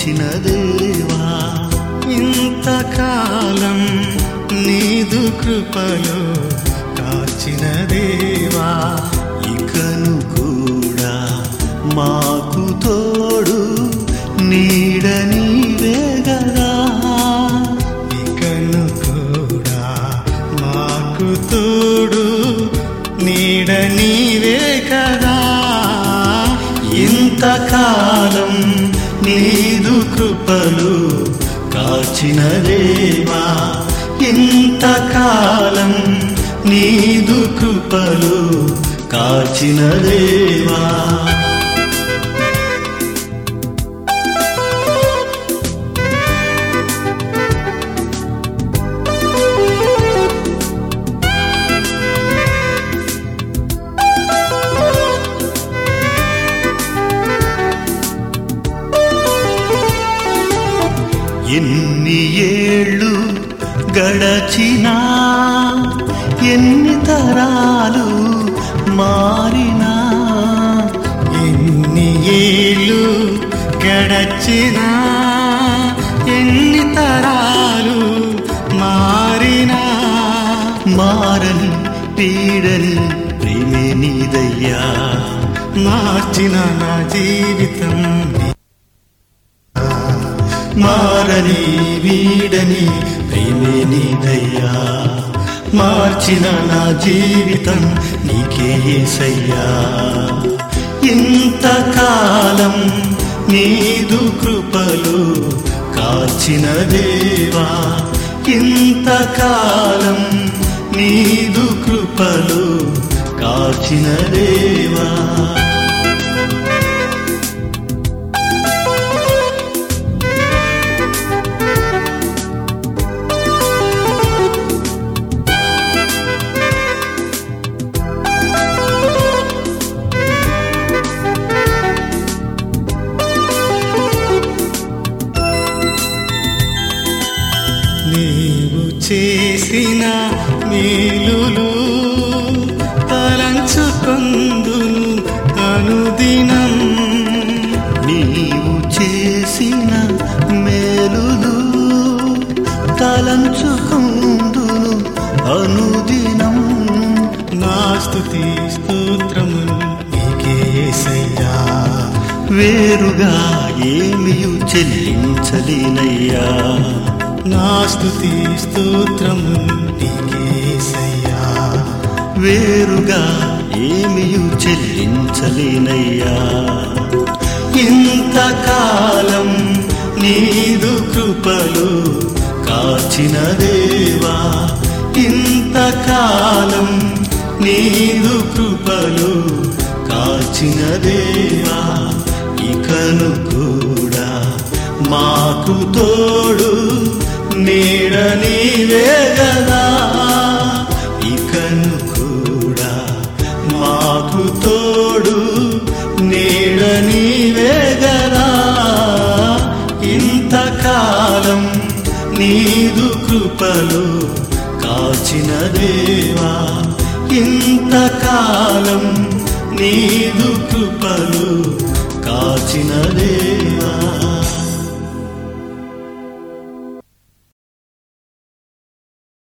కాచిన దేవా ఇంతకాలం నీదు కృపలో కాచిన దేవా ఇకను కూడా మాకు తోడు నీడ నీవే గదా ఇకను కూడా మాకు తోడు నీడ నీవే కదా ఇంతకాలం నీదు కృపలు కాచిన దేవా ఇంతకాలం నీదు కృపలు కాచిన దేవా ఎన్ని ఏళ్ళు గడచినా ఎన్ని తరాలు మారినా ఎన్ని ఏళ్ళు గడచినా ఎన్ని తరాలు మారినా మారని పీడని ప్రేమే నీదయ్యా మార్చిన నా జీవితం మారని వీడని ప్రేమే నీదయ్యా మార్చిన నా జీవితం నీకే సయ్యా ఇంతకాలం నీదు కృపలు కాచిన దేవా ఇంతకాలం నీదు కృపలు కాచిన దేవా నీవు చేసిన మేలులు తలంచుకొందును అనుదినం నీవు చేసిన మేలులు తలంచుకొందును అనుదినం నా స్తుతి స్తోత్రములు నీకే యేసయ్యా వేరుగా ఏమియు చెల్లించలేనయ్యా నా స్తుతి స్తోత్రము నీకేసయ్యా వేరుగా ఏమియు చెల్లించలేనయ్యా ఇంతకాలం నీదు కృపలు కాచిన దేవా ఇంతకాలం నీదు కృపలు కాచిన దేవా ఇకను కూడా మాకు తోడు నీడ నీవే గదా ఇకను కూడా మాకు తోడు నీడ నీవే గదా ఇంతకాలం నీదు కృపలు కాచిన దేవా ఇంతకాలం నీదు కృపలు కాచిన దేవా